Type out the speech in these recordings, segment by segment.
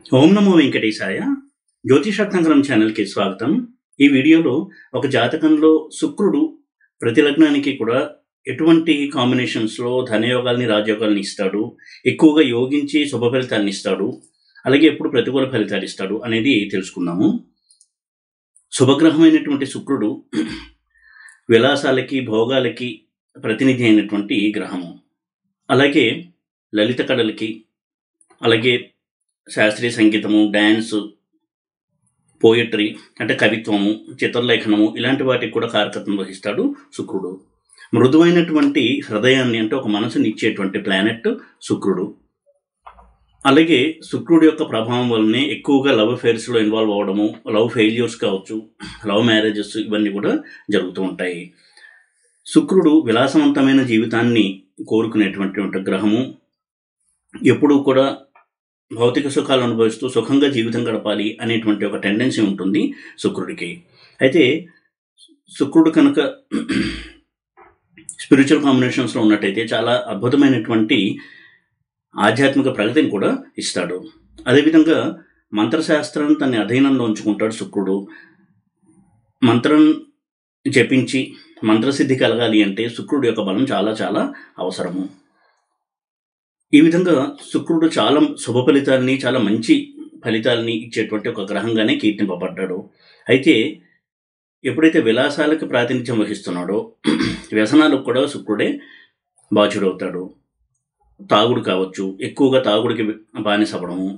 ఓం నమో వెంకటేశాయ జ్యోతిషార్థంకరం ఛానల్కి స్వాగతం ఈ వీడియోలో ఒక జాతకంలో శుక్రుడు ప్రతి లగ్నానికి కూడా ఎటువంటి కాంబినేషన్స్లో ధనయోగాల్ని రాజయోగాల్ని ఇస్తాడు ఎక్కువగా యోగించి శుభ ఫలితాన్ని ఇస్తాడు అలాగే ఎప్పుడు ప్రతికూల ఫలితాలు ఇస్తాడు అనేది తెలుసుకుందాము శుభగ్రహమైనటువంటి శుక్రుడు విలాసాలకి భోగాలకి ప్రతినిధి అయినటువంటి గ్రహము అలాగే లలిత కళలకి అలాగే శాస్త్రీయ సంగీతము డ్యాన్స్ పోయట్రీ అంటే కవిత్వము చిత్రలేఖనము ఇలాంటి వాటికి కూడా కారకత్వం వహిస్తాడు శుక్రుడు మృదువైనటువంటి హృదయాన్ని అంటే ఒక మనసుని ఇచ్చేటువంటి ప్లానెట్ శుక్రుడు అలాగే శుక్రుడు యొక్క ప్రభావం వల్లనే ఎక్కువగా లవ్ అఫేర్స్లో ఇన్వాల్వ్ అవ్వడము లవ్ ఫెయిల్యూర్స్ కావచ్చు లవ్ మ్యారేజెస్ ఇవన్నీ కూడా జరుగుతూ ఉంటాయి శుక్రుడు విలాసవంతమైన జీవితాన్ని కోరుకునేటువంటి గ్రహము ఎప్పుడూ కూడా భౌతిక సుఖాలు అనుభవిస్తూ సుఖంగా జీవితం గడపాలి అనేటువంటి ఒక టెండెన్సీ ఉంటుంది శుక్రుడికి అయితే శుక్రుడు కనుక స్పిరిచువల్ కాంబినేషన్స్లో ఉన్నట్టయితే చాలా అద్భుతమైనటువంటి ఆధ్యాత్మిక ప్రగతిని కూడా ఇస్తాడు అదేవిధంగా మంత్రశాస్త్రాన్ని తన అధీనంలో ఉంచుకుంటాడు శుక్రుడు మంత్రం జపించి మంత్రసిద్ధి కలగాలి అంటే శుక్రుడు యొక్క బలం చాలా చాలా అవసరము ఈ విధంగా శుక్రుడు చాలా శుభ ఫలితాలని చాలా మంచి ఫలితాలని ఇచ్చేటువంటి ఒక గ్రహంగానే కీర్తింపబడ్డాడు అయితే ఎప్పుడైతే విలాసాలకు ప్రాతినిధ్యం వహిస్తున్నాడో వ్యసనాలకు కూడా శుక్రుడే బాధ్యుడవుతాడు తాగుడు కావచ్చు ఎక్కువగా తాగుడికి బానిసపడము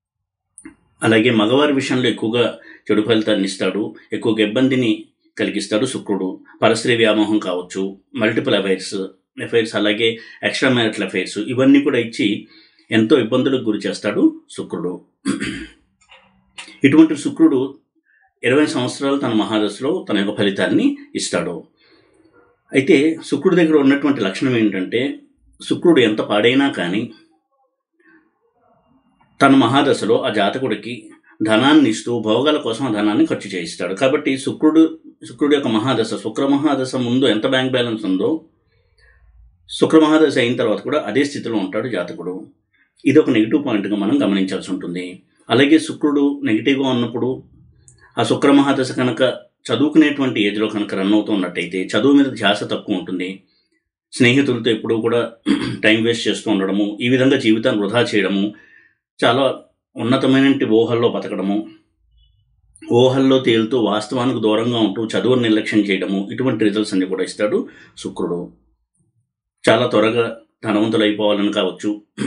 అలాగే మగవారి విషయంలో ఎక్కువగా చెడు ఫలితాన్ని ఇస్తాడు ఎక్కువగా ఇబ్బందిని కలిగిస్తాడు శుక్రుడు పరస్త్రీ వ్యామోహం కావచ్చు మల్టిపుల్ అఫైర్స్ అఫైర్స్ అలాగే ఎక్స్ట్రా మ్యారిటల్ అఫైర్స్ ఇవన్నీ కూడా ఇచ్చి ఎంతో ఇబ్బందులకు గురి చేస్తాడు శుక్రుడు ఇటువంటి శుక్రుడు ఇరవై సంవత్సరాలు తన మహాదశలో తన యొక్క ఫలితాన్ని ఇస్తాడు అయితే శుక్రుడి దగ్గర ఉన్నటువంటి లక్షణం ఏంటంటే శుక్రుడు ఎంత పాడైనా కానీ తన మహాదశలో ఆ జాతకుడికి ధనాన్ని ఇస్తూ భోగాల కోసం ఆ ధనాన్ని ఖర్చు చేయిస్తాడు కాబట్టి శుక్రుడు శుక్రుడు యొక్క మహాదశ శుక్ర మహాదశ ముందు ఎంత బ్యాంక్ బ్యాలెన్స్ ఉందో శుక్ర మహాదశ అయిన తర్వాత కూడా అదే స్థితిలో ఉంటాడు జాతకుడు ఇది ఒక నెగిటివ్ పాయింట్గా మనం గమనించాల్సి ఉంటుంది అలాగే శుక్రుడు నెగిటివ్గా ఉన్నప్పుడు ఆ శుక్ర మహాదశ కనుక చదువుకునేటువంటి ఏజ్లో కనుక రన్ అవుతున్నట్టయితే చదువు మీద ధ్యాస తక్కువ ఉంటుంది స్నేహితులతో ఎప్పుడూ కూడా టైం వేస్ట్ చేస్తూ ఉండడము ఈ విధంగా జీవితాన్ని వృధా చేయడము చాలా ఉన్నతమైన ఊహల్లో బతకడము ఊహల్లో తేలుతూ వాస్తవానికి దూరంగా ఉంటూ చదువును నిర్లక్ష్యం చేయడము ఇటువంటి రిజల్ట్స్ అన్ని కూడా ఇస్తాడు శుక్రుడు చాలా త్వరగా ధనవంతులు అయిపోవాలని కావచ్చు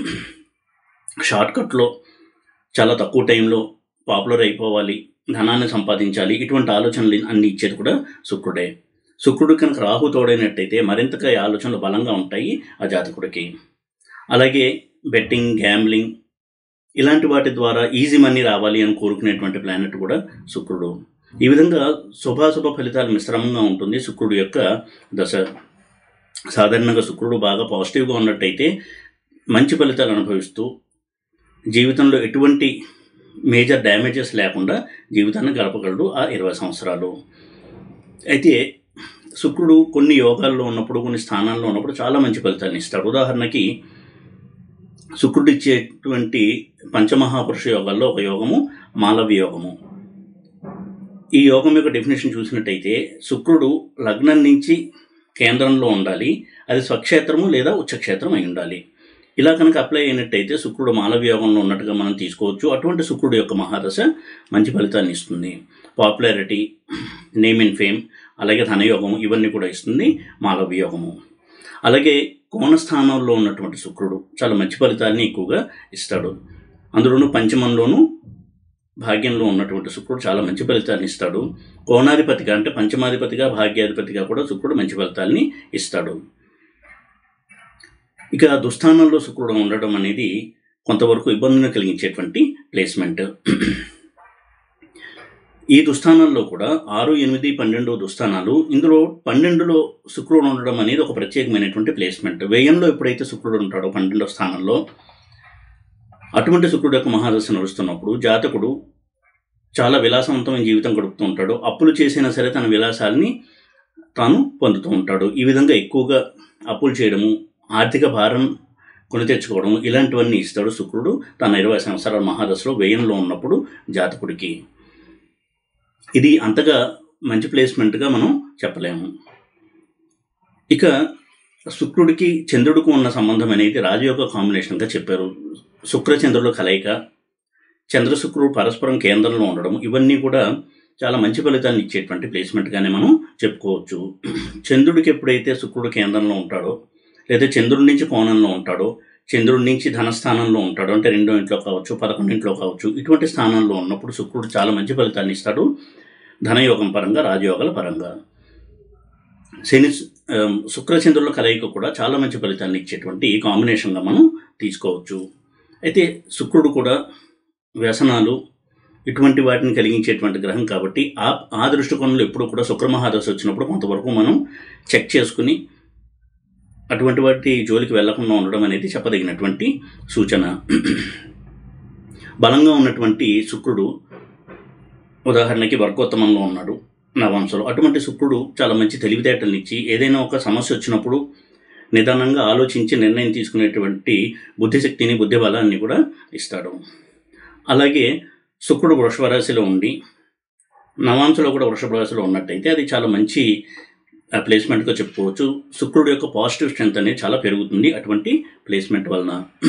షార్ట్కట్లో చాలా తక్కువ టైంలో పాపులర్ అయిపోవాలి ధనాన్ని సంపాదించాలి ఇటువంటి ఆలోచనలు అన్ని ఇచ్చేది కూడా శుక్రుడే శుక్రుడు కనుక రాహు తోడైనట్టయితే మరింతగా ఈ ఆలోచనలు బలంగా ఉంటాయి ఆ జాతకుడికి అలాగే బెట్టింగ్ గ్యాంబ్లింగ్ ఇలాంటి వాటి ద్వారా ఈజీ మనీ రావాలి అని కోరుకునేటువంటి ప్లానెట్ కూడా శుక్రుడు ఈ విధంగా శుభాశుభ ఫలితాలు మిశ్రమంగా ఉంటుంది శుక్రుడు యొక్క దశ సాధారణంగా శుక్రుడు బాగా పాజిటివ్గా ఉన్నట్టయితే మంచి ఫలితాలు అనుభవిస్తూ జీవితంలో ఎటువంటి మేజర్ డ్యామేజెస్ లేకుండా జీవితాన్ని గడపగలడు ఆ ఇరవై సంవత్సరాలు అయితే శుక్రుడు కొన్ని యోగాల్లో ఉన్నప్పుడు కొన్ని స్థానాల్లో ఉన్నప్పుడు చాలా మంచి ఫలితాలను ఇస్తాడు ఉదాహరణకి శుక్రుడు ఇచ్చేటువంటి పంచమహాపురుష యోగాల్లో ఒక యోగము మాలవ్య యోగము ఈ యోగం యొక్క డెఫినేషన్ చూసినట్టయితే శుక్రుడు లగ్నం నుంచి కేంద్రంలో ఉండాలి అది స్వక్షేత్రము లేదా ఉచ్చక్షేత్రం అయి ఉండాలి ఇలా కనుక అప్లై అయినట్టయితే శుక్రుడు మాలవ్య యోగంలో ఉన్నట్టుగా మనం తీసుకోవచ్చు అటువంటి శుక్రుడు యొక్క మహాదశ మంచి ఫలితాన్ని ఇస్తుంది పాపులారిటీ నేమ్ అండ్ ఫేమ్ అలాగే ధనయోగము ఇవన్నీ కూడా ఇస్తుంది మాలవ్య యోగము అలాగే కోణస్థానంలో ఉన్నటువంటి శుక్రుడు చాలా మంచి ఫలితాలని ఎక్కువగా ఇస్తాడు అందులోనూ పంచమంలోనూ భాగ్యంలో ఉన్నటువంటి శుక్రుడు చాలా మంచి ఫలితాన్ని ఇస్తాడు కోణాధిపతిగా అంటే పంచమాధిపతిగా భాగ్యాధిపతిగా కూడా శుక్రుడు మంచి ఫలితాలని ఇస్తాడు ఇక దుస్థానంలో శుక్రుడు ఉండడం అనేది కొంతవరకు ఇబ్బందిని కలిగించేటువంటి ప్లేస్మెంట్ ఈ దుస్థానాల్లో కూడా ఆరు ఎనిమిది పన్నెండు దుస్థానాలు ఇందులో పన్నెండులో శుక్రుడు ఉండడం అనేది ఒక ప్రత్యేకమైనటువంటి ప్లేస్మెంట్ వ్యయంలో ఎప్పుడైతే శుక్రుడు ఉంటాడో పన్నెండో స్థానంలో అటువంటి శుక్రుడు యొక్క మహాదశ నడుస్తున్నప్పుడు జాతకుడు చాలా విలాసవంతమైన జీవితం గడుపుతూ ఉంటాడు అప్పులు చేసినా సరే తన విలాసాలని తాను పొందుతూ ఉంటాడు ఈ విధంగా ఎక్కువగా అప్పులు చేయడము ఆర్థిక భారం కొని తెచ్చుకోవడం ఇలాంటివన్నీ ఇస్తాడు శుక్రుడు తన ఇరవై సంవత్సరాల మహాదశలో వ్యయంలో ఉన్నప్పుడు జాతకుడికి ఇది అంతగా మంచి ప్లేస్మెంట్గా మనం చెప్పలేము ఇక శుక్రుడికి చంద్రుడికి ఉన్న సంబంధం అనేది రాజయోగ కాంబినేషన్గా చెప్పారు శుక్ర చంద్రుల కలయిక చంద్ర శుక్రుడు పరస్పరం కేంద్రంలో ఉండడం ఇవన్నీ కూడా చాలా మంచి ఫలితాన్ని ఇచ్చేటువంటి ప్లేస్మెంట్గానే మనం చెప్పుకోవచ్చు చంద్రుడికి ఎప్పుడైతే శుక్రుడు కేంద్రంలో ఉంటాడో లేదా చంద్రుడి నుంచి కోణంలో ఉంటాడో చంద్రుడి నుంచి ధనస్థానంలో ఉంటాడు అంటే రెండో ఇంట్లో కావచ్చు పదకొండింట్లో కావచ్చు ఇటువంటి స్థానంలో ఉన్నప్పుడు శుక్రుడు చాలా మంచి ఫలితాన్ని ఇస్తాడు ధనయోగం పరంగా రాజయోగాల పరంగా శని ఆమ్, శుక్రచంద్రుల కలయిక కూడా చాలా మంచి ఫలితాన్ని ఇచ్చేటువంటి కాంబినేషన్గా మనం తీసుకోవచ్చు అయితే శుక్రుడు కూడా వ్యసనాలు ఇటువంటి వాటిని కలిగించేటువంటి గ్రహం కాబట్టి ఆ ఆ దృష్టికోణంలో ఎప్పుడు కూడా శుక్రమహాదశ వచ్చినప్పుడు కొంతవరకు మనం చెక్ చేసుకుని అటువంటి వాటి జోలికి వెళ్లకుండా ఉండడం అనేది చెప్పదగినటువంటి సూచన బలంగా ఉన్నటువంటి శుక్రుడు ఉదాహరణకి వర్గోత్తమంలో ఉన్నాడు నవాంశలో అటువంటి శుక్రుడు చాలా మంచి తెలివితేటలు ఇచ్చి ఏదైనా ఒక సమస్య వచ్చినప్పుడు నిదానంగా ఆలోచించి నిర్ణయం తీసుకునేటువంటి బుద్ధిశక్తిని బుద్ధి బలాన్ని కూడా ఇస్తాడు అలాగే శుక్రుడు వృషభ రాశిలో ఉండి నవాంశలో కూడా వృషభ రాశిలో ఉన్నట్టయితే అది చాలా మంచి ప్లేస్మెంట్గా చెప్పుకోవచ్చు శుక్రుడు యొక్క పాజిటివ్ స్ట్రెంత్ అనేది చాలా పెరుగుతుంది అటువంటి ప్లేస్మెంట్ వలన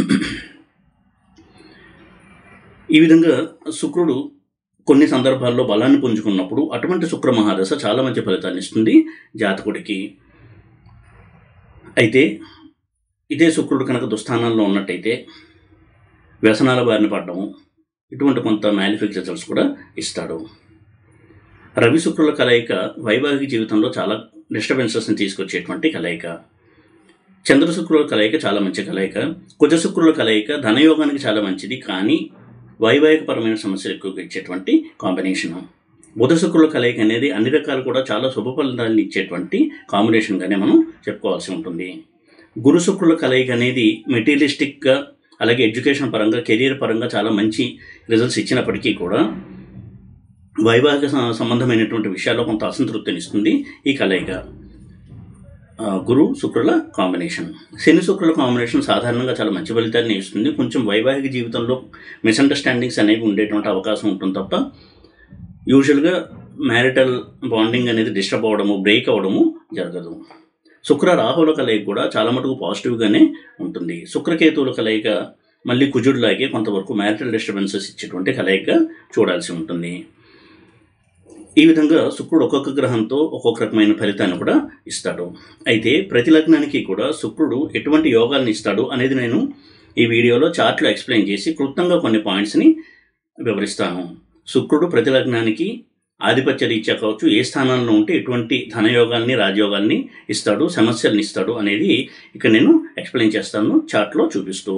ఈ విధంగా శుక్రుడు కొన్ని సందర్భాల్లో బలాన్ని పుంజుకున్నప్పుడు అటువంటి శుక్ర మహాదశ చాలా మంచి ఫలితాన్ని ఇస్తుంది జాతకుడికి అయితే ఇదే శుక్రుడు కనుక దుస్థానంలో ఉన్నట్టయితే వ్యసనాల బారిన పడడం ఇటువంటి కొంత మ్యాలిఫిక్ రిజల్ట్స్ కూడా ఇస్తాడు రవి శుక్రుల కలయిక వైవాహిక జీవితంలో చాలా డిస్టర్బెన్సెస్ని తీసుకొచ్చేటువంటి కలయిక చంద్ర శుక్రుల కలయిక చాలా మంచి కలయిక కుజ శుక్రుల కలయిక ధనయోగానికి చాలా మంచిది కానీ వైవాహికపరమైన సమస్యలు ఎక్కువగా ఇచ్చేటువంటి కాంబినేషన్ బుధ శుక్రుల కలయిక అనేది అన్ని రకాలు కూడా చాలా శుభ ఫలితాలను ఇచ్చేటువంటి కాంబినేషన్గానే మనం చెప్పుకోవాల్సి ఉంటుంది గురు శుక్రుల కలయిక అనేది మెటీరియలిస్టిక్గా అలాగే ఎడ్యుకేషన్ పరంగా కెరీర్ పరంగా చాలా మంచి రిజల్ట్స్ ఇచ్చినప్పటికీ కూడా వైవాహిక స- సంబంధమైనటువంటి విషయాల్లో కొంత అసంతృప్తిని ఇస్తుంది ఈ కలయిక ఆ, గురు శుక్రుల కాంబినేషన్ శని శుక్రుల కాంబినేషన్ సాధారణంగా చాలా మంచి ఫలితాన్ని ఇస్తుంది కొంచెం వైవాహిక జీవితంలో మిస్అండర్స్టాండింగ్స్ అనేవి ఉండేటువంటి అవకాశం ఉంటుంది తప్ప యూజువల్గా మ్యారిటల్ బాండింగ్ అనేది డిస్టర్బ్ అవ్వడము బ్రేక్ అవ్వడము జరగదు శుక్ర రాహుల కలయిక కూడా చాలా మటుకు పాజిటివ్గానే ఉంటుంది శుక్రకేతువుల కలయిక మళ్ళీ కుజుడిలాగే కొంతవరకు మ్యారిటల్ డిస్టర్బెన్సెస్ ఇచ్చేటువంటి కలయిక చూడాల్సి ఉంటుంది ఈ విధంగా శుక్రుడు ఒక్కొక్క గ్రహంతో ఒక్కొక్క రకమైన ఫలితాన్ని కూడా ఇస్తాడు అయితే ప్రతి లగ్నానికి కూడా శుక్రుడు ఎటువంటి యోగాలను ఇస్తాడు అనేది నేను ఈ వీడియోలో చార్ట్లో ఎక్స్ప్లెయిన్ చేసి క్లుప్తంగా కొన్ని పాయింట్స్ని వివరిస్తాను శుక్రుడు ప్రతి లగ్నానికి ఆధిపత్య రీత్యా కావచ్చు ఏ స్థానాల్లో ఉంటే ఎటువంటి ధనయోగాల్ని రాజయోగాల్ని ఇస్తాడు సమస్యల్ని ఇస్తాడు అనేది ఇక్కడ నేను ఎక్స్ప్లెయిన్ చేస్తాను చార్ట్లో చూపిస్తూ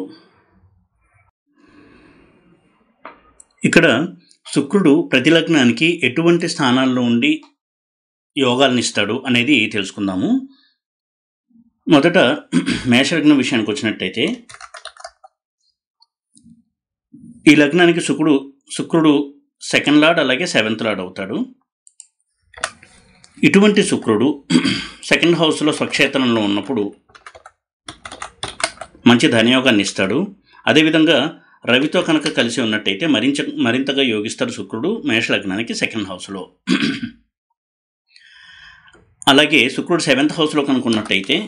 ఇక్కడ శుక్రుడు ప్రతి లగ్నానికి ఎటువంటి స్థానాల్లో ఉండి యోగాలను ఇస్తాడు అనేది తెలుసుకుందాము మొదట మేషలగ్నం విషయానికి వచ్చినట్టయితే ఈ లగ్నానికి శుక్రుడు శుక్రుడు సెకండ్ లార్డ్ అలాగే సెవెంత్ లార్డ్ అవుతాడు ఇటువంటి శుక్రుడు సెకండ్ హౌస్లో స్వక్షేత్రంలో ఉన్నప్పుడు మంచి ధనయోగాన్ని ఇస్తాడు అదేవిధంగా రవితో కనుక కలిసి ఉన్నట్టయితే మరింత మరింతగా యోగిస్తాడు శుక్రుడు మేషలగ్నానికి సెకండ్ హౌస్లో అలాగే శుక్రుడు సెవెంత్ హౌస్లో కనుక ఉన్నట్టయితే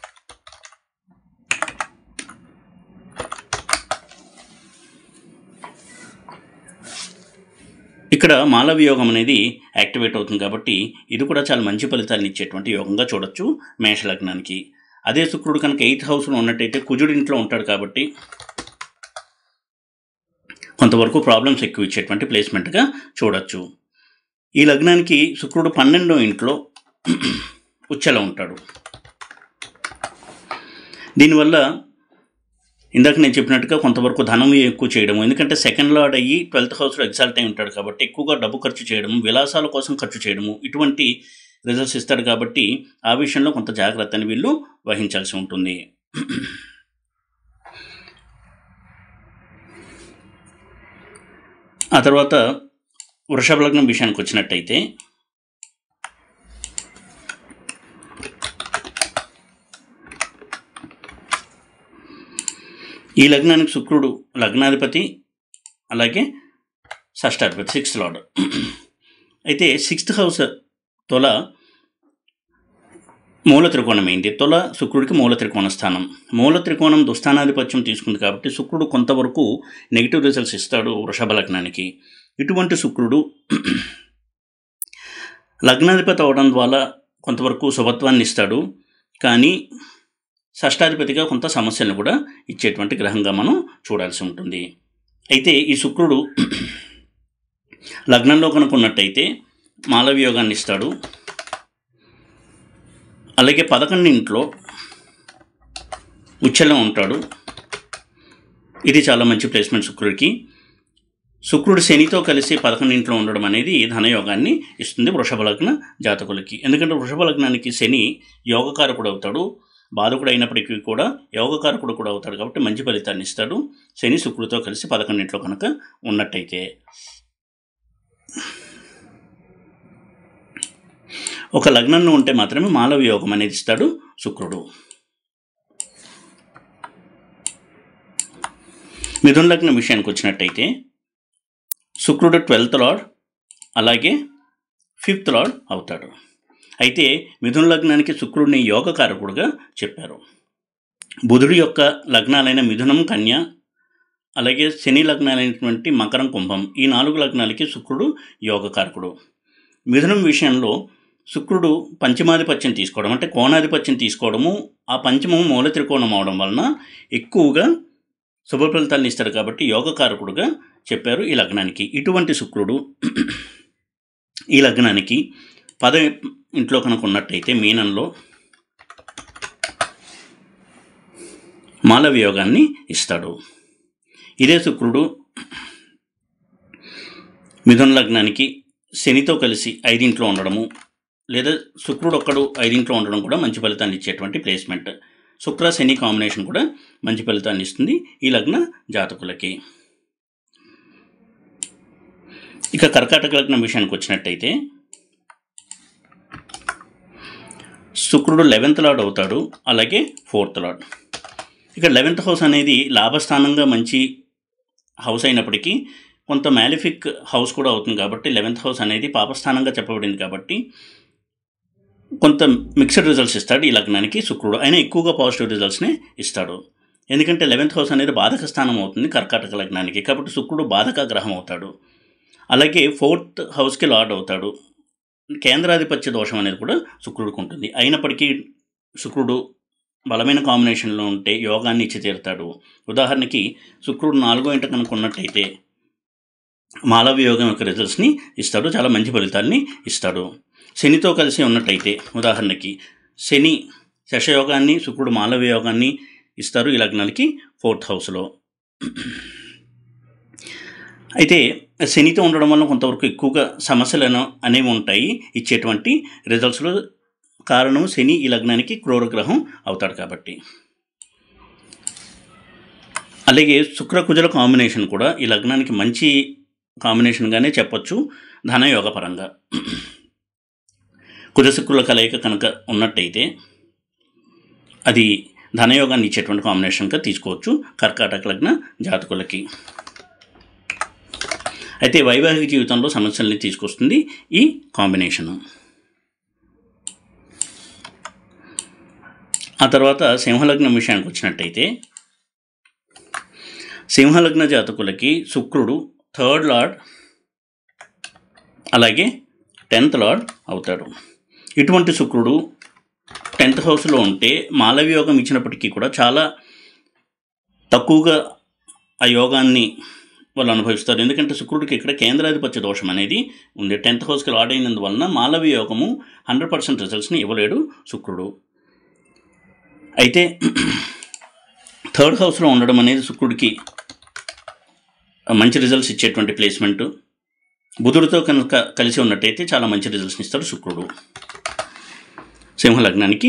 ఇక్కడ మాలవ యోగం అనేది యాక్టివేట్ అవుతుంది కాబట్టి ఇది కూడా చాలా మంచి ఫలితాలను ఇచ్చేటువంటి యోగంగా చూడొచ్చు మేషలగ్నానికి అదే శుక్రుడు కనుక ఎయిత్ హౌస్లో ఉన్నట్టయితే కుజుడు ఇంట్లో ఉంటాడు కాబట్టి కొంతవరకు ప్రాబ్లమ్స్ ఎక్కువ ఇచ్చేటువంటి ప్లేస్మెంట్గా చూడొచ్చు ఈ లగ్నానికి శుక్రుడు పన్నెండో ఇంట్లో ఉచ్చలో ఉంటాడు దీనివల్ల ఇందాక నేను చెప్పినట్టుగా కొంతవరకు ధనం ఎక్కువ చేయడం ఎందుకంటే సెకండ్ లార్డ్ అయ్యి ట్వెల్త్ హౌస్లో ఎగ్జాల్ట్ అయి ఉంటాడు కాబట్టి ఎక్కువగా డబ్బు ఖర్చు చేయడము విలాసాల కోసం ఖర్చు చేయడము ఇటువంటి రిజల్ట్స్ ఇస్తాడు కాబట్టి ఆ విషయంలో కొంత జాగ్రత్తని వీళ్ళు వహించాల్సి ఉంటుంది ఆ తర్వాత వృషభ లగ్నం విషయానికి వచ్చినట్టయితే ఈ లగ్నానికి శుక్రుడు లగ్నాధిపతి అలాగే షష్టాధిపతి సిక్స్త్ లార్డ్ అయితే సిక్స్త్ హౌస్ తొల మూల త్రికోణం ఏంటి తొల శుక్రుడికి మూల త్రికోణ స్థానం మూల త్రికోణం దుస్థానాధిపత్యం తీసుకుంది కాబట్టి శుక్రుడు కొంతవరకు నెగిటివ్ రిజల్ట్స్ ఇస్తాడు వృషభ లగ్నానికి ఇటువంటి శుక్రుడు లగ్నాధిపతి అవడం ద్వారా కొంతవరకు శుభత్వాన్ని ఇస్తాడు కానీ షష్టాధిపతిగా కొంత సమస్యలను కూడా ఇచ్చేటువంటి గ్రహంగా మనం చూడాల్సి ఉంటుంది అయితే ఈ శుక్రుడు లగ్నంలో కనుక్కున్నట్టయితే మాలవియోగాన్ని ఇస్తాడు అలాగే పదకొండింట్లో ఉచ్చలం ఉంటాడు ఇది చాలా మంచి ప్లేస్మెంట్ శుక్రుడికి శుక్రుడు శనితో కలిసి పదకొండింట్లో ఉండడం అనేది ధనయోగాన్ని ఇస్తుంది వృషభ లగ్న జాతకులకి ఎందుకంటే వృషభ లగ్నానికి శని యోగకారకుడు అవుతాడు బాధకుడు అయినప్పటికీ కూడా యోగకారకుడు కూడా అవుతాడు కాబట్టి మంచి ఫలితాన్ని ఇస్తాడు శని శుక్రుడితో కలిసి పదకొండింట్లో కనుక ఉన్నట్టయితే ఒక లగ్నంలో ఉంటే మాత్రమే మాలవ యోగం అనేది ఇస్తాడు శుక్రుడు మిథున లగ్నం విషయానికి వచ్చినట్టయితే శుక్రుడు ట్వెల్త్ లార్డ్ అలాగే ఫిఫ్త్ లార్డ్ అవుతాడు అయితే మిథున లగ్నానికి శుక్రుడిని యోగకారకుడుగా చెప్పారు బుధుడి యొక్క లగ్నాలైన మిథునం కన్య అలాగే శని లగ్నాలైనటువంటి మకరం కుంభం ఈ నాలుగు లగ్నాలకి శుక్రుడు యోగకారకుడు మిథునం విషయంలో శుక్రుడు పంచమాధిపత్యం తీసుకోవడం అంటే కోణాధిపత్యం తీసుకోవడము ఆ పంచమము మూల త్రికోణం అవడం వలన ఎక్కువగా శుభ ఫలితాలను ఇస్తాడు కాబట్టి యోగకారకుడుగా చెప్పారు ఈ లగ్నానికి ఇటువంటి శుక్రుడు ఈ లగ్నానికి పద ఇంట్లో కనుక ఉన్నట్టయితే మీనంలో మాలవియోగాన్ని ఇస్తాడు ఇదే శుక్రుడు మిథున లగ్నానికి శనితో కలిసి ఐదింట్లో ఉండడము లేదా శుక్రుడు ఒక్కడు ఐదింట్లో ఉండడం కూడా మంచి ఫలితాన్ని ఇచ్చేటువంటి ప్లేస్మెంట్ శుక్ర శని కాంబినేషన్ కూడా మంచి ఫలితాన్ని ఇస్తుంది ఈ లగ్న జాతకులకి ఇక కర్కాటక లగ్నం విషయానికి వచ్చినట్టయితే శుక్రుడు లెవెన్త్ లార్డ్ అవుతాడు అలాగే ఫోర్త్ లార్డ్ ఇక లెవెన్త్ హౌస్ అనేది లాభస్థానంగా మంచి హౌస్ అయినప్పటికీ కొంత మ్యాలిఫిక్ హౌస్ కూడా అవుతుంది కాబట్టి లెవెన్త్ హౌస్ అనేది పాపస్థానంగా చెప్పబడింది కాబట్టి కొంత మిక్స్డ్ రిజల్ట్స్ ఇస్తాడు ఈ లగ్నానికి శుక్రుడు అయినా ఎక్కువగా పాజిటివ్ రిజల్ట్స్నే ఇస్తాడు ఎందుకంటే లెవెన్త్ హౌస్ అనేది బాధక స్థానం అవుతుంది కర్కాటక లగ్నానికి కాబట్టి శుక్రుడు బాధక గ్రహం అవుతాడు అలాగే ఫోర్త్ హౌస్కి లార్డ్ అవుతాడు కేంద్రాధిపత్య దోషం అనేది కూడా శుక్రుడికి ఉంటుంది అయినప్పటికీ శుక్రుడు బలమైన కాంబినేషన్లో ఉంటే యోగాన్ని ఇచ్చి తీరుతాడు ఉదాహరణకి శుక్రుడు నాలుగో ఇంట కనుక ఉన్నట్టయితే మాలవ యోగం యొక్క రిజల్ట్స్ని ఇస్తాడు చాలా మంచి ఫలితాల్ని ఇస్తాడు శనితో కలిసి ఉన్నట్టయితే ఉదాహరణకి శని శశయోగాన్ని శుక్రుడు మాలవ యోగాన్ని ఇస్తారు ఈ లగ్నాలకి ఫోర్త్ హౌస్లో అయితే శనితో ఉండడం వల్ల కొంతవరకు ఎక్కువగా సమస్యలను అనేవి ఉంటాయి ఇచ్చేటువంటి రిజల్ట్స్లో కారణం శని ఈ లగ్నానికి క్రూరగ్రహం అవుతాడు కాబట్టి అలాగే శుక్ర కుజల కాంబినేషన్ కూడా ఈ లగ్నానికి మంచి కాంబినేషన్గానే చెప్పొచ్చు ధనయోగ పరంగా కుజశుక్రుల కలయిక కనుక ఉన్నట్టయితే అది ధనయోగాన్ని ఇచ్చేటువంటి కాంబినేషన్గా తీసుకోవచ్చు కర్కాటక లగ్న జాతకులకి అయితే వైవాహిక జీవితంలో సమస్యల్ని తీసుకొస్తుంది ఈ కాంబినేషను ఆ తర్వాత సింహలగ్నం విషయానికి వచ్చినట్టయితే సింహలగ్న జాతకులకి శుక్రుడు థర్డ్ లార్డ్ అలాగే టెన్త్ లార్డ్ అవుతాడు ఇటువంటి శుక్రుడు టెన్త్ హౌస్లో ఉంటే మాలవ యోగం ఇచ్చినప్పటికీ కూడా చాలా తక్కువగా ఆ యోగాన్ని వాళ్ళు అనుభవిస్తారు ఎందుకంటే శుక్రుడికి ఇక్కడ కేంద్రాధిపత్య దోషం అనేది ఉంది టెన్త్ హౌస్కి లాడ్ అయినందువలన మాలవ యోగము హండ్రెడ్ పర్సెంట్ రిజల్ట్స్ని ఇవ్వలేడు శుక్రుడు అయితే థర్డ్ హౌస్లో ఉండడం అనేది శుక్రుడికి మంచి రిజల్ట్స్ ఇచ్చేటువంటి ప్లేస్మెంట్ బుధుడితో కనుక కలిసి ఉన్నట్టయితే చాలా మంచి రిజల్ట్స్ని ఇస్తాడు శుక్రుడు సింహలగ్నానికి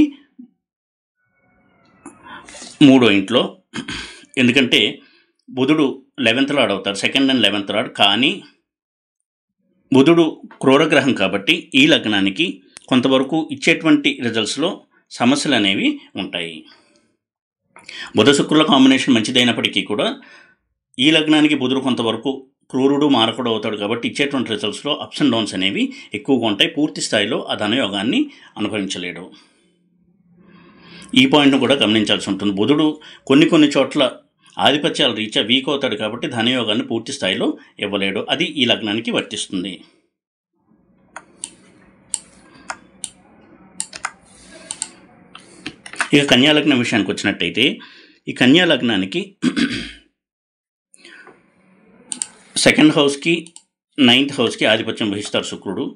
మూడో ఇంట్లో ఎందుకంటే బుధుడు లెవెన్త్ లాడ్ అవుతారు సెకండ్ అండ్ లెవెన్త్ లాడ్ కానీ బుధుడు క్రూరగ్రహం కాబట్టి ఈ లగ్నానికి కొంతవరకు ఇచ్చేటువంటి రిజల్ట్స్లో సమస్యలు అనేవి ఉంటాయి బుధ శుక్రుల కాంబినేషన్ మంచిదైనప్పటికీ కూడా ఈ లగ్నానికి బుధుడు కొంతవరకు క్రూరుడు మారకుడు అవుతాడు కాబట్టి ఇచ్చేటువంటి రిజల్ట్స్లో అప్స్ అండ్ డౌన్స్ అనేవి ఎక్కువగా ఉంటాయి పూర్తి స్థాయిలో ఆ ధనయోగాన్ని అనుభవించలేడు ఈ పాయింట్ను కూడా గమనించాల్సి ఉంటుంది బుధుడు కొన్ని కొన్ని చోట్ల ఆధిపత్యాల రీత్యా వీక్ అవుతాడు కాబట్టి ధనయోగాన్ని పూర్తి స్థాయిలో ఇవ్వలేడు అది ఈ లగ్నానికి వర్తిస్తుంది ఇక కన్యా లగ్నం విషయానికి వచ్చినట్టయితే ఈ కన్యా లగ్నానికి సెకండ్ హౌస్కి నైన్త్ హౌస్కి ఆధిపత్యం వహిస్తారు శుక్రుడు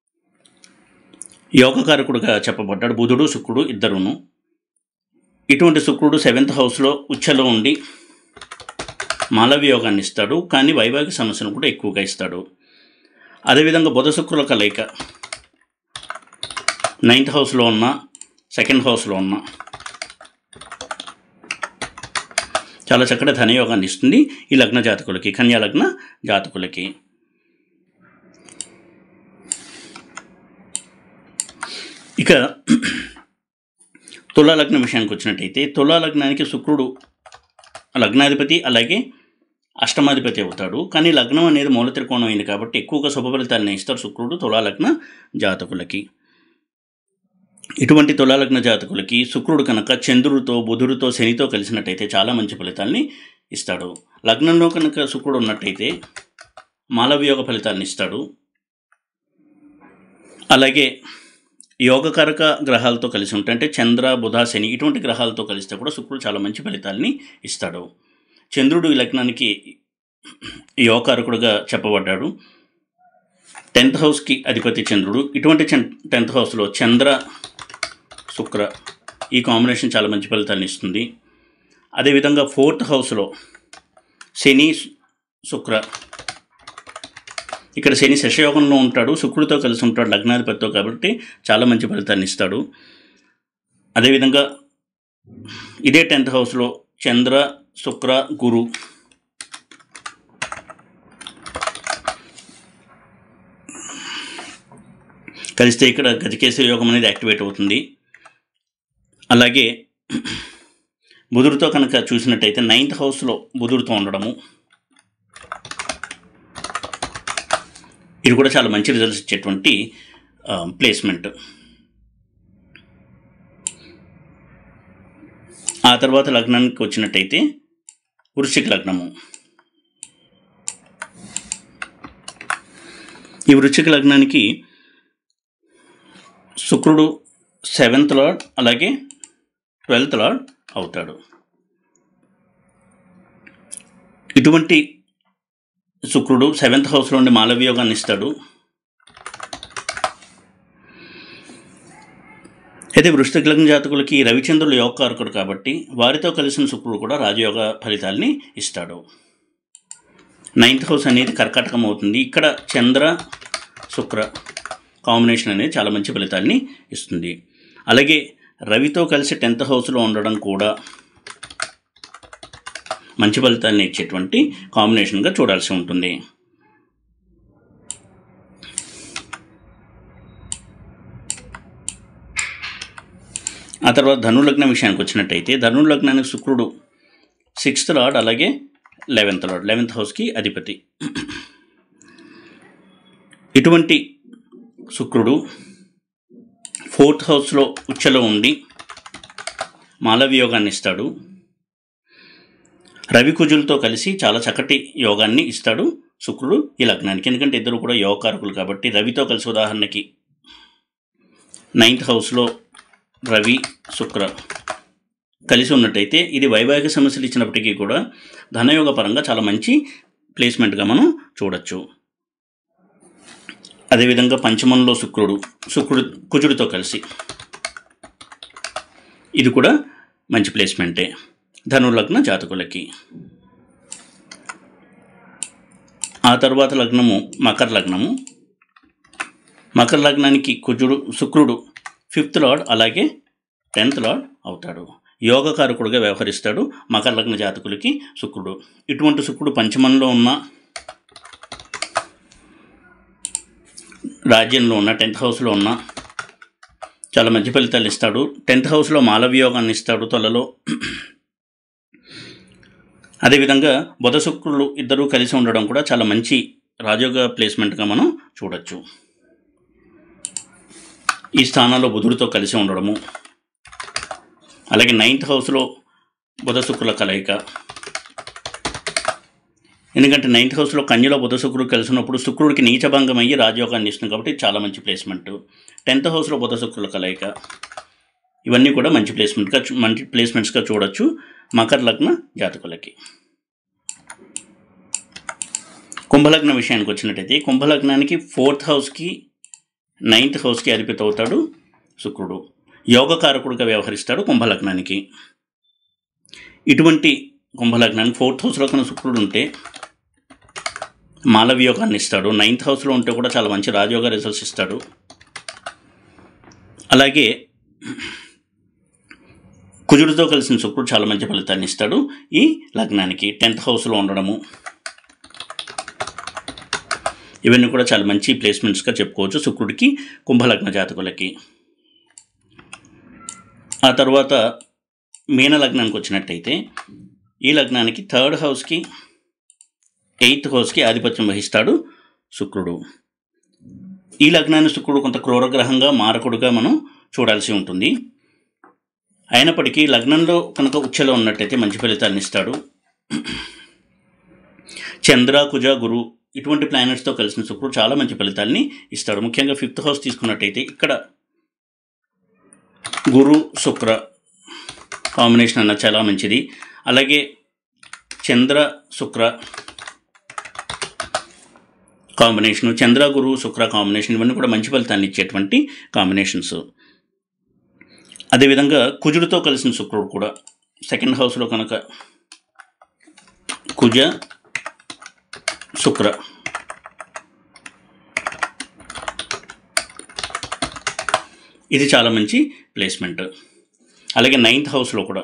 యోగకారకుడుగా చెప్పబడ్డాడు బుధుడు శుక్రుడు ఇద్దరును ఇటువంటి శుక్రుడు సెవెంత్ హౌస్లో ఉచ్చలో ఉండి మాలవ్య యోగాన్ని ఇస్తాడు కానీ వైవాహిక సమస్యను కూడా ఎక్కువగా ఇస్తాడు అదేవిధంగా బుధ శుక్రుల కలయిక నైన్త్ హౌస్లో ఉన్న సెకండ్ హౌస్లో ఉన్న చాలా చక్కటి ధనయోగాన్ని ఇస్తుంది ఈ లగ్న జాతకులకి కన్యా లగ్న జాతకులకి ఇక తులా లగ్నం విషయానికి వచ్చినట్టయితే తులా లగ్నానికి శుక్రుడు లగ్నాధిపతి అలాగే అష్టమాధిపతి అవుతాడు కానీ లగ్నం అనేది మూల త్రికోణం అయింది కాబట్టి ఎక్కువగా శుభ ఫలితాలను ఇస్తారు శుక్రుడు తులా లగ్న జాతకులకి ఇటువంటి తులాలగ్న జాతకులకి శుక్రుడు కనుక చంద్రుడితో బుధుడితో శనితో కలిసినట్టయితే చాలా మంచి ఫలితాల్ని ఇస్తాడు లగ్నంలో కనుక శుక్రుడు ఉన్నట్టయితే మాలవియోగ ఫలితాలను ఇస్తాడు అలాగే యోగకారక గ్రహాలతో కలిసి ఉంటే అంటే చంద్ర బుధ శని ఇటువంటి గ్రహాలతో కలిస్తే కూడా శుక్రుడు చాలా మంచి ఫలితాలని ఇస్తాడు చంద్రుడు ఈ లగ్నానికి యోగకారకుడుగా చెప్పబడ్డాడు టెన్త్ హౌస్కి అధిపతి చంద్రుడు ఇటువంటి టెన్త్ హౌస్లో చంద్ర శుక్ర ఈ కాంబినేషన్ చాలా మంచి ఫలితాన్ని ఇస్తుంది అదేవిధంగా ఫోర్త్ హౌస్లో శని శుక్ర ఇక్కడ శని శశయోగంలో ఉంటాడు శుక్రుడితో కలిసి ఉంటాడు లగ్నాధిపతితో కాబట్టి చాలా మంచి ఫలితాన్ని ఇస్తాడు అదేవిధంగా ఇదే టెన్త్ హౌస్లో చంద్ర శుక్ర గురు కలిస్తే ఇక్కడ గజకేశ్వర యోగం అనేది యాక్టివేట్ అవుతుంది అలాగే బుధుడితో కనుక చూసినట్టయితే నైన్త్ హౌస్లో బుధుడితో ఉండడము ఇది కూడా చాలా మంచి రిజల్ట్స్ ఇచ్చేటువంటి ప్లేస్మెంట్ ఆ తర్వాత లగ్నానికి వచ్చినట్టయితే వృశ్చిక లగ్నము ఈ వృశ్చిక లగ్నానికి శుక్రుడు సెవెంత్ లార్డ్ అలాగే ట్వెల్త్ లార్డ్ అవుతాడు ఇటువంటి శుక్రుడు సెవెంత్ హౌస్లో ఉండి మాలవ్యోగాన్ని ఇస్తాడు అయితే వృష్టిక లగ్న జాతకులకి రవిచంద్రులు యోగకారకుడు కాబట్టి వారితో కలిసిన శుక్రుడు కూడా రాజయోగ ఫలితాల్ని ఇస్తాడు నైన్త్ హౌస్ అనేది కర్కాటకం అవుతుంది ఇక్కడ చంద్ర శుక్ర కాంబినేషన్ అనేది చాలా మంచి ఫలితాల్ని ఇస్తుంది అలాగే రవితో కలిసి టెన్త్ హౌస్లో ఉండడం కూడా మంచి ఫలితాలను ఇచ్చేటువంటి కాంబినేషన్గా చూడాల్సి ఉంటుంది ఆ తర్వాత ధనులగ్నం విషయానికి వచ్చినట్టయితే ధనులగ్నానికి శుక్రుడు సిక్స్త్ లార్డ్ అలాగే లెవెన్త్ లార్డ్ లెవెన్త్ హౌస్కి అధిపతి ఇటువంటి శుక్రుడు ఫోర్త్ హౌస్లో ఉచ్చలో ఉండి మాలవియోగాన్ని ఇస్తాడు రవి కుజులతో కలిసి చాలా చక్కటి యోగాన్ని ఇస్తాడు శుక్రుడు ఈ లగ్నానికి ఎందుకంటే ఇద్దరు కూడా యోగకారకులు కాబట్టి రవితో కలిసి ఉదాహరణకి నైన్త్ హౌస్లో రవి శుక్ర కలిసి ఉన్నట్టయితే ఇది వైవాహిక సమస్యలు ఇచ్చినప్పటికీ కూడా ధనయోగ పరంగా చాలా మంచి ప్లేస్మెంట్గా మనం చూడొచ్చు అదేవిధంగా పంచమంలో శుక్రుడు శుక్రుడు కుజుడితో కలిసి ఇది కూడా మంచి ప్లేస్మెంటే ధనుర్లగ్న జాతకులకి ఆ తర్వాత లగ్నము మకర లగ్నము మకర లగ్నానికి కుజుడు శుక్రుడు ఫిఫ్త్ లార్డ్ అలాగే టెన్త్ లార్డ్ అవుతాడు యోగకారకుడుగా వ్యవహరిస్తాడు మకర లగ్న జాతకులకి శుక్రుడు ఇటువంటి శుక్రుడు పంచమంలో ఉన్న రాజ్యంలో ఉన్న టెన్త్ హౌస్లో ఉన్న చాలా మంచి ఫలితాలు ఇస్తాడు టెన్త్ హౌస్లో మాలవియోగాన్ని ఇస్తాడు త్వరలో అదేవిధంగా బుధ శుక్రులు ఇద్దరూ కలిసి ఉండడం కూడా చాలా మంచి రాజయోగ ప్లేస్మెంట్గా మనం చూడొచ్చు ఈ స్థానాల్లో బుధుడితో కలిసి ఉండడము అలాగే నైన్త్ హౌస్లో బుధ శుక్రుల కలయిక ఎందుకంటే నైన్త్ హౌస్లో కన్యలో బుధ శుక్రుడు కలిసి ఉన్నప్పుడు శుక్రుడికి నీచభంగం అయ్యి రాజయోగాన్ని ఇస్తుంది కాబట్టి చాలా మంచి ప్లేస్మెంట్ టెన్త్ హౌస్లో బుధ శుక్రుల కలయిక ఇవన్నీ కూడా మంచి ప్లేస్మెంట్గా చూ- మంచి ప్లేస్మెంట్స్గా చూడొచ్చు మకర లగ్న జాతకులకి కుంభలగ్న విషయానికి వచ్చినట్టయితే కుంభలగ్నానికి ఫోర్త్ హౌస్కి నైన్త్ హౌస్కి అధిపతి అవుతాడు శుక్రుడు యోగకారకుడిగా వ్యవహరిస్తాడు కుంభలగ్నానికి ఇటువంటి కుంభలగ్నానికి ఫోర్త్ హౌస్లో కన్నా శుక్రుడు ఉంటే మాలవ్యోగాన్ని ఇస్తాడు నైన్త్ హౌస్లో ఉంటే కూడా చాలా మంచి రాజయోగ రిజల్ట్స్ ఇస్తాడు అలాగే కుజుడితో కలిసిన శుక్రుడు చాలా మంచి ఫలితాన్ని ఇస్తాడు ఈ లగ్నానికి టెన్త్ హౌస్లో ఉండడము ఇవన్నీ కూడా చాలా మంచి ప్లేస్మెంట్స్గా చెప్పుకోవచ్చు శుక్రుడికి కుంభలగ్న జాతకులకి ఆ తర్వాత మీన లగ్నానికి వచ్చినట్టయితే ఈ లగ్నానికి థర్డ్ హౌస్కి ఎయిత్ హౌస్కి ఆధిపత్యం వహిస్తాడు శుక్రుడు ఈ లగ్నాన్ని శుక్రుడు కొంత క్రూరగ్రహంగా మారకుడుగా మనం చూడాల్సి ఉంటుంది అయినప్పటికీ లగ్నంలో కనుక ఉచ్చలో ఉన్నట్టయితే మంచి ఫలితాన్ని ఇస్తాడు చంద్ర కుజ గురు ఇటువంటి ప్లానెట్స్తో కలిసిన శుక్రుడు చాలా మంచి ఫలితాల్ని ఇస్తాడు ముఖ్యంగా ఫిఫ్త్ హౌస్ తీసుకున్నట్టయితే ఇక్కడ గురు శుక్ర కాంబినేషన్ అన్న చాలా మంచిది అలాగే చంద్ర శుక్ర కాంబినేషను చంద్ర గురు శుక్ర కాంబినేషన్ ఇవన్నీ కూడా మంచి ఫలితాన్ని ఇచ్చేటువంటి కాంబినేషన్స్ అదేవిధంగా కుజుడితో కలిసిన శుక్రుడు కూడా సెకండ్ హౌస్లో కనుక కుజ శుక్ర ఇది చాలా మంచి ప్లేస్మెంట్ అలాగే నైన్త్ హౌస్లో కూడా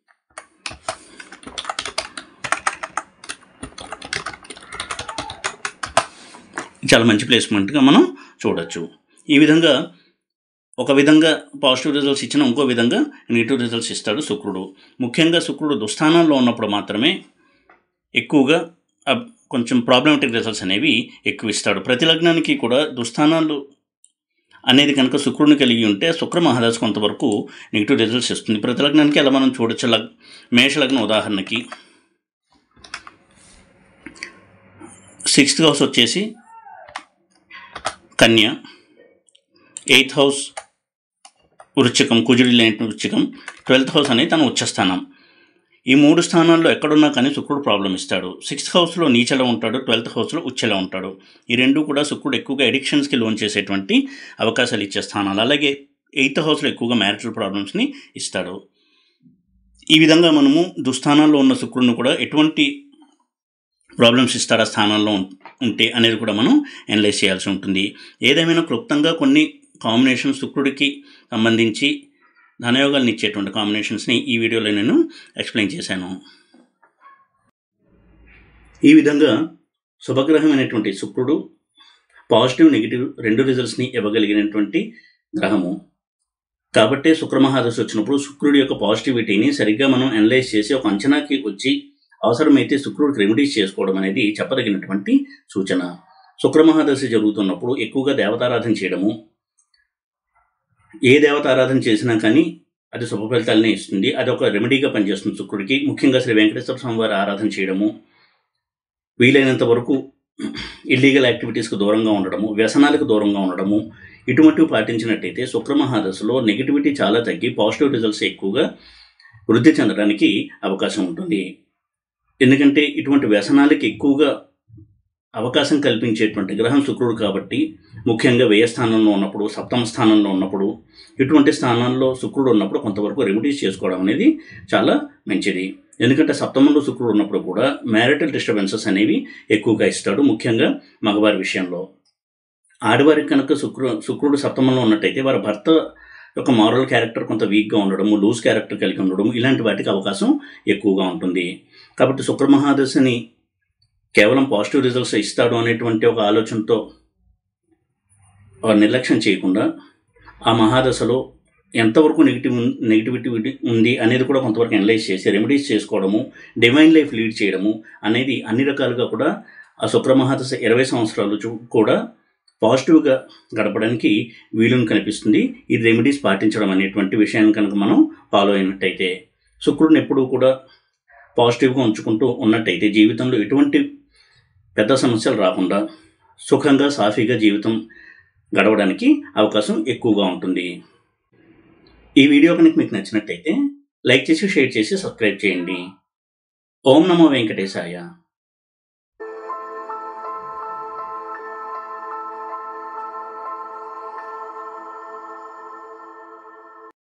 చాలా మంచి ప్లేస్మెంట్గా మనం చూడొచ్చు ఈ విధంగా ఒక విధంగా పాజిటివ్ రిజల్ట్స్ ఇచ్చిన ఇంకో విధంగా నెగిటివ్ రిజల్ట్స్ ఇస్తాడు శుక్రుడు ముఖ్యంగా శుక్రుడు దుస్థానాల్లో ఉన్నప్పుడు మాత్రమే ఎక్కువగా అబ్- కొంచెం ప్రాబ్లమేటిక్ రిజల్ట్స్ అనేవి ఎక్కువ ఇస్తాడు ప్రతి లగ్నానికి కూడా దుస్థానాలు అనేది కనుక శుక్రుడిని కలిగి ఉంటే శుక్ర మహాదశ కొంతవరకు నెగిటివ్ రిజల్ట్స్ ఇస్తుంది ప్రతి లగ్నానికి అలా మనం చూడొచ్చు లగ్ మేష లగ్నం ఉదాహరణకి సిక్స్త్ హౌస్ వచ్చేసి కన్య ఎయిత్ హౌస్ వృశ్చికం కుజుడి లేని వృశ్చికం ట్వెల్త్ హౌస్ అనేది తన ఉచ్చస్థానం ఈ మూడు స్థానాల్లో ఎక్కడున్నా కానీ శుక్రుడు ప్రాబ్లం ఇస్తాడు సిక్స్త్ హౌస్లో నీచలో ఉంటాడు ట్వెల్త్ హౌస్లో ఉచ్చలో ఉంటాడు ఈ రెండు కూడా శుక్రుడు ఎక్కువగా ఎడిక్షన్స్కి లోన్ చేసేటువంటి అవకాశాలు ఇచ్చే స్థానాలు అలాగే ఎయిత్ హౌస్లో ఎక్కువగా మ్యారిటల్ ప్రాబ్లమ్స్ని ఇస్తాడు ఈ విధంగా మనము దుస్థానాల్లో ఉన్న శుక్రుడిని కూడా ఎటువంటి ప్రాబ్లమ్స్ ఇస్తాడు ఆ స్థానాల్లో ఉం- ఉంటే అనేది కూడా మనం అనలైజ్ చేయాల్సి ఉంటుంది ఏదేమైనా క్లుప్తంగా కొన్ని కాంబినేషన్ శుక్రుడికి సంబంధించి ధనయోగాలను ఇచ్చేటువంటి కాంబినేషన్స్ని ఈ వీడియోలో నేను ఎక్స్ప్లెయిన్ చేశాను ఈ విధంగా శుభగ్రహమైనటువంటి శుక్రుడు పాజిటివ్ నెగిటివ్ రెండు రిజల్ట్స్ని ఇవ్వగలిగినటువంటి గ్రహము కాబట్టే శుక్రమహాదశ వచ్చినప్పుడు శుక్రుడి యొక్క పాజిటివిటీని సరిగ్గా మనం అనలైజ్ చేసి ఒక అంచనాకి వచ్చి అవసరమైతే శుక్రుడికి రెమెడీస్ చేసుకోవడం అనేది చెప్పదగినటువంటి సూచన శుక్రమహాదశ జరుగుతున్నప్పుడు ఎక్కువగా దేవతారాధన చేయడము ఏ దేవతారాధన చేసినా కానీ అది శుభ ఫలితాలనే ఇస్తుంది అది ఒక రెమెడీగా పనిచేస్తుంది శుక్రుడికి ముఖ్యంగా శ్రీ వెంకటేశ్వర స్వామి వారి ఆరాధన చేయడము వీలైనంత వరకు ఇల్లీగల్ యాక్టివిటీస్కి దూరంగా ఉండడము వ్యసనాలకు దూరంగా ఉండడము ఇటువంటివి పాటించినట్టయితే శుక్రమహాదశలో నెగిటివిటీ చాలా తగ్గి పాజిటివ్ రిజల్ట్స్ ఎక్కువగా వృద్ధి చెందడానికి అవకాశం ఉంటుంది ఎందుకంటే ఇటువంటి వ్యసనాలకి ఎక్కువగా అవకాశం కల్పించేటువంటి గ్రహం శుక్రుడు కాబట్టి ముఖ్యంగా వ్యయ స్థానంలో ఉన్నప్పుడు సప్తమ స్థానంలో ఉన్నప్పుడు ఇటువంటి స్థానాల్లో శుక్రుడు ఉన్నప్పుడు కొంతవరకు రెమెడీస్ చేసుకోవడం అనేది చాలా మంచిది ఎందుకంటే సప్తమంలో శుక్రుడు ఉన్నప్పుడు కూడా మ్యారిటల్ డిస్టర్బెన్సెస్ అనేవి ఎక్కువగా ఇస్తాడు ముఖ్యంగా మగవారి విషయంలో ఆడవారికి కనుక శుక్రు శుక్రుడు సప్తమంలో ఉన్నట్టయితే వారి భర్త యొక్క మారల్ క్యారెక్టర్ కొంత వీక్గా ఉండడము లూజ్ క్యారెక్టర్ కలిగి ఉండడం ఇలాంటి వాటికి అవకాశం ఎక్కువగా ఉంటుంది కాబట్టి శుక్రమహాదశని కేవలం పాజిటివ్ రిజల్ట్స్ ఇస్తాడు అనేటువంటి ఒక ఆలోచనతో ఆ నిర్లక్ష్యం చేయకుండా ఆ మహాదశలో ఎంతవరకు నెగిటివ్ నెగిటివిటీ ఉంది అనేది కూడా కొంతవరకు అనలైజ్ చేసి రెమెడీస్ చేసుకోవడము డివైన్ లైఫ్ లీడ్ చేయడము అనేది అన్ని రకాలుగా కూడా ఆ శుక్రమహాదశ ఇరవై సంవత్సరాలు చూ- కూడా పాజిటివ్గా గడపడానికి వీలును కనిపిస్తుంది ఈ రెమెడీస్ పాటించడం అనేటువంటి విషయాన్ని కనుక మనం ఫాలో అయినట్టయితే శుక్రుడిని ఎప్పుడూ కూడా పాజిటివ్గా ఉంచుకుంటూ ఉన్నట్టయితే జీవితంలో ఎటువంటి పెద్ద సమస్యలు రాకుండా సుఖంగా సాఫీగా జీవితం గడవడానికి అవకాశం ఎక్కువగా ఉంటుంది ఈ వీడియో కనుక మీకు నచ్చినట్టయితే లైక్ చేసి షేర్ చేసి సబ్స్క్రైబ్ చేయండి ఓం నమో వెంకటేశాయ